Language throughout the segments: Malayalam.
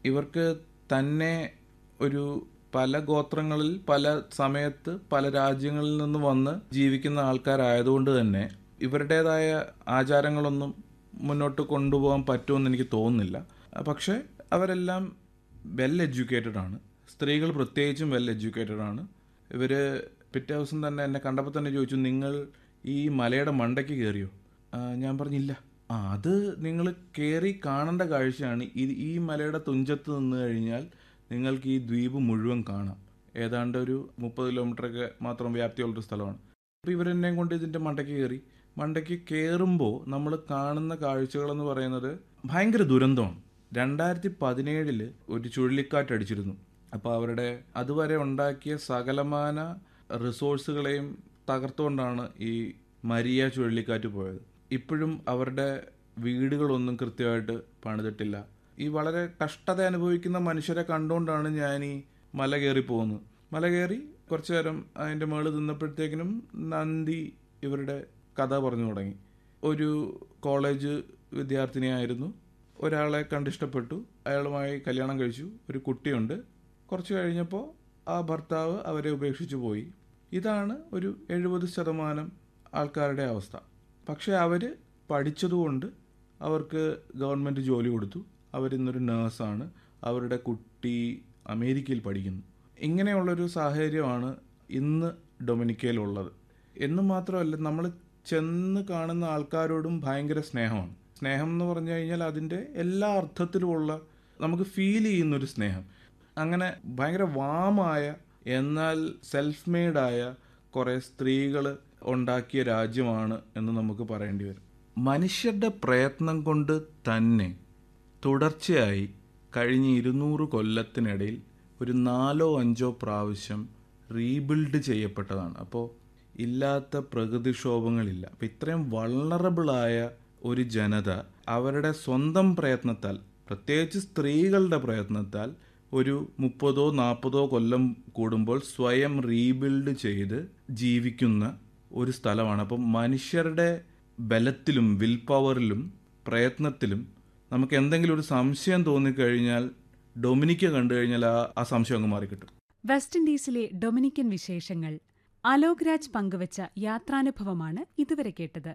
ഇവർക്ക് തന്നെ ഒരു പല ഗോത്രങ്ങളിൽ പല സമയത്ത് പല രാജ്യങ്ങളിൽ നിന്ന് വന്ന് ജീവിക്കുന്ന ആൾക്കാരായതുകൊണ്ട് തന്നെ ഇവരുടേതായ ആചാരങ്ങളൊന്നും മുന്നോട്ട് കൊണ്ടുപോകാൻ പറ്റുമെന്ന് എനിക്ക് തോന്നുന്നില്ല പക്ഷേ അവരെല്ലാം വെൽ എഡ്യൂക്കേറ്റഡ് ആണ് സ്ത്രീകൾ പ്രത്യേകിച്ചും വെൽ എഡ്യൂക്കേറ്റഡ് ആണ് ഇവർ പിറ്റേ ദിവസം തന്നെ എന്നെ കണ്ടപ്പോൾ തന്നെ ചോദിച്ചു നിങ്ങൾ ഈ മലയുടെ മണ്ടയ്ക്ക് കയറിയോ ആ, ഞാൻ പറഞ്ഞില്ല ആ അത് നിങ്ങൾ കയറി കാണേണ്ട കാഴ്ചയാണ് ഇത് ഈ മലയുടെ തുഞ്ചത്ത് നിന്ന് കഴിഞ്ഞാൽ നിങ്ങൾക്ക് ഈ ദ്വീപ് മുഴുവൻ കാണാം ഏതാണ്ട് ഒരു മുപ്പത് കിലോമീറ്ററൊക്കെ മാത്രം വ്യാപ്തിയുള്ളൊരു സ്ഥലമാണ് അപ്പോൾ ഇവരെന്നെയും കൊണ്ട് ഇതിൻ്റെ മണ്ടയ്ക്ക് കയറി മണ്ടയ്ക്ക് കയറുമ്പോൾ നമ്മൾ കാണുന്ന കാഴ്ചകളെന്ന് പറയുന്നത് ഭയങ്കര ദുരന്തമാണ് രണ്ടായിരത്തി പതിനേഴില് ഒരു ചുഴലിക്കാറ്റ് അടിച്ചിരുന്നു അപ്പോൾ അവരുടെ അതുവരെ ഉണ്ടാക്കിയ സകലമാന റിസോഴ്സുകളെയും തകർത്തുകൊണ്ടാണ് ഈ മരിയ ചുഴലിക്കാറ്റ് പോയത് ഇപ്പോഴും അവരുടെ വീടുകളൊന്നും കൃത്യമായിട്ട് പണിതിട്ടില്ല ഈ വളരെ കഷ്ടത അനുഭവിക്കുന്ന മനുഷ്യരെ കണ്ടുകൊണ്ടാണ് ഞാൻ ഈ മല കയറി പോകുന്നത് മല കയറി കുറച്ചു നേരം അതിൻ്റെ മുകളിൽ നിന്നപ്പോഴത്തേക്കിനും നന്ദി ഇവരുടെ കഥ പറഞ്ഞു തുടങ്ങി ഒരു കോളേജ് വിദ്യാർത്ഥിനിയായിരുന്നു ഒരാളെ കണ്ടിഷ്ടപ്പെട്ടു അയാളുമായി കല്യാണം കഴിച്ചു ഒരു കുട്ടിയുണ്ട് കുറച്ച് കഴിഞ്ഞപ്പോൾ ആ ഭർത്താവ് അവരെ ഉപേക്ഷിച്ചു പോയി ഇതാണ് ഒരു എഴുപത് ശതമാനം ആൾക്കാരുടെ അവസ്ഥ പക്ഷേ അവർ പഠിച്ചതുകൊണ്ട് അവർക്ക് ഗവൺമെൻറ് ജോലി കൊടുത്തു അവരിന്നൊരു നേഴ്സാണ് അവരുടെ കുട്ടി അമേരിക്കയിൽ പഠിക്കുന്നു ഇങ്ങനെയുള്ളൊരു സാഹചര്യമാണ് ഇന്ന് ഡൊമിനിക്കയിലുള്ളത് എന്ന് മാത്രമല്ല നമ്മൾ ചെന്ന് കാണുന്ന ആൾക്കാരോടും ഭയങ്കര സ്നേഹമാണ് സ്നേഹം എന്ന് പറഞ്ഞു കഴിഞ്ഞാൽ അതിൻ്റെ എല്ലാ അർത്ഥത്തിലുമുള്ള നമുക്ക് ഫീൽ ചെയ്യുന്നൊരു സ്നേഹം അങ്ങനെ ഭയങ്കര വാമായ എന്നാൽ സെൽഫ് മെയ്ഡായ കുറേ സ്ത്രീകൾ ഉണ്ടാക്കിയ രാജ്യമാണ് എന്ന് നമുക്ക് പറയേണ്ടി വരും മനുഷ്യരുടെ പ്രയത്നം കൊണ്ട് തന്നെ തുടർച്ചയായി കഴിഞ്ഞ ഇരുന്നൂറ് കൊല്ലത്തിനിടയിൽ ഒരു നാലോ അഞ്ചോ പ്രാവശ്യം റീബിൽഡ് ചെയ്യപ്പെട്ടതാണ് അപ്പോൾ ഇല്ലാത്ത പ്രകൃതിക്ഷോഭങ്ങളില്ല അപ്പം ഇത്രയും വൾണറബിളായ ഒരു ജനത അവരുടെ സ്വന്തം പ്രയത്നത്താൽ പ്രത്യേകിച്ച് സ്ത്രീകളുടെ പ്രയത്നത്താൽ ഒരു മുപ്പതോ നാൽപ്പതോ കൊല്ലം കൂടുമ്പോൾ സ്വയം റീബിൽഡ് ചെയ്ത് ജീവിക്കുന്ന ഒരു സ്ഥലമാണ് അപ്പം മനുഷ്യരുടെ ബലത്തിലും വിൽ പവറിലും പ്രയത്നത്തിലും നമുക്ക് എന്തെങ്കിലും ഒരു സംശയം തോന്നിക്കഴിഞ്ഞാൽ ഡൊമിനിക്ക കണ്ടു കഴിഞ്ഞാൽ ആ ആ സംശയം അങ്ങ് മാറിക്കിട്ടും വെസ്റ്റ് ഇൻഡീസിലെ ഡൊമിനിക്കൻ വിശേഷങ്ങൾ അലോക് രാജ് പങ്കുവച്ച യാത്രാനുഭവമാണ് ഇതുവരെ കേട്ടത്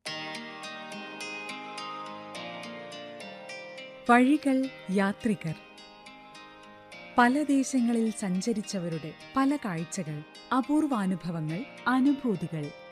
വഴികൾ യാത്രികർ പല ദേശങ്ങളിൽ സഞ്ചരിച്ചവരുടെ പല കാഴ്ചകൾ അപൂർവാനുഭവങ്ങൾ അനുഭൂതികൾ